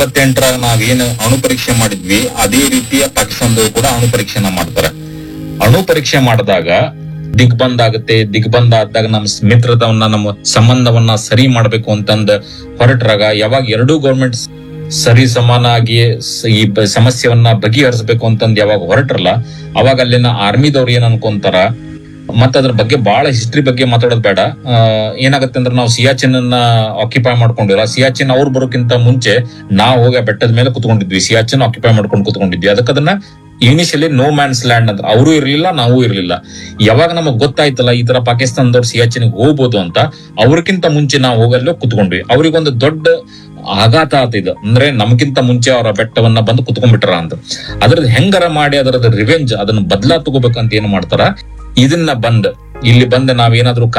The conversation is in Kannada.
ಇಪ್ಪತ್ತೆಂಟರಾಗ ನಾವೇನು ಅಣು ಪರೀಕ್ಷೆ ಮಾಡಿದ್ವಿ ಅದೇ ರೀತಿಯ ಪಾಕಿಸ್ತಾನದವರು ಕೂಡ ಅಣು ಪರೀಕ್ಷೆನ ಮಾಡ್ತಾರೆ ಅಣು ಪರೀಕ್ಷೆ ಮಾಡಿದಾಗ ದಿಗ್ಬಂಧ ಆಗುತ್ತೆ ದಿಗ್ಬಂಧ ಆದಾಗ ನಮ್ಮ ಮಿತ್ರತವನ್ನ ನಮ್ಮ ಸಂಬಂಧವನ್ನ ಸರಿ ಮಾಡ್ಬೇಕು ಅಂತಂದ ಹೊರಟ್ರಾಗ ಯಾವಾಗ ಎರಡೂ ಗೌರ್ಮೆಂಟ್ ಸರಿ ಸಮಾನಾಗಿ ಸ- ಈ ಬ- ಸಮಸ್ಯೆವನ್ನ ಬಗೆಹರಿಸಬೇಕು ಅಂತಂದ್ ಯಾವಾಗ ಹೊರಟ್ರಲ್ಲ ಅವಾಗ ಅಲ್ಲಿನ ಆರ್ಮಿದವ್ರು ಏನ್ ಅನ್ಕೊಂತಾರ ಮತ್ತ ಅದ್ರ ಬಗ್ಗೆ ಬಹಳ ಹಿಸ್ಟ್ರಿ ಬಗ್ಗೆ ಮಾತಾಡೋದು ಬೇಡ ಆ, ಏನಾಗುತ್ತೆ ಅಂದ್ರೆ ನಾವು ಸಿಯಾಚಿನ್ ಅನ್ನ ಆಕ್ಯುಪೈ ಮಾಡ್ಕೊಂಡಿಲ್ಲ ಸಿಯಾಚಿನ್ ಅವ್ರು ಬರೋಕ್ಕಿಂತ ಮುಂಚೆ ನಾವು ಹೋಗಿ ಆ ಬೆಟ್ಟದ ಮೇಲೆ ಕುತ್ಕೊಂಡಿದ್ವಿ ಸಿಯಾಚಿನ್ ಆಕ್ಯುಪೈ ಮಾಡ್ಕೊಂಡು ಕುತ್ಕೊಂಡಿದ್ವಿ ಅದಕ್ಕೆ ಅದನ್ನ ಇನಿಷಿಯಲಿ ನೋ ಮ್ಯಾನ್ಸ್ ಲ್ಯಾಂಡ್ ಅಂತ ಅವರು ಇರ್ಲಿಲ್ಲ ನಾವು ಇರ್ಲಿಲ್ಲ ಯಾವಾಗ ನಮಗ್ ಗೊತ್ತಾಯ್ತಲ್ಲ ಈ ತರ ಪಾಕಿಸ್ತಾನದವ್ರು ಸಿಯಾಚಿನ್ ಹೋಗ್ಬೋದು ಅಂತ ಅವ್ರಕ್ಕಿಂತ ಮುಂಚೆ ನಾವು ಹೋಗಲ್ಲೋ ಕುತ್ಕೊಂಡ್ವಿ ಅವ್ರಿಗೊಂದು ದೊಡ್ಡ ಆಘಾತ ಆತ ಇದು ಅಂದ್ರೆ ನಮ್ಗಿಂತ ಮುಂಚೆ ಅವರ ಬೆಟ್ಟವನ್ನ ಬಂದು ಕುತ್ಕೊಂಡ್ಬಿಟ್ರ ಅಂತ ಅದ್ರದ್ದು ಹೆಂಗಾರ ಮಾಡಿ ಅದರದ ರಿವೆಂಜ್ ಅದನ್ನ ಬದಲಾ ತಗೋಬೇಕಂತ ಏನ್ ಮಾಡ್ತಾರ ಇದನ್ನ ಬಂದ್ ಇಲ್ಲಿ ಬಂದ್ ನಾವೇನಾದ್ರೂ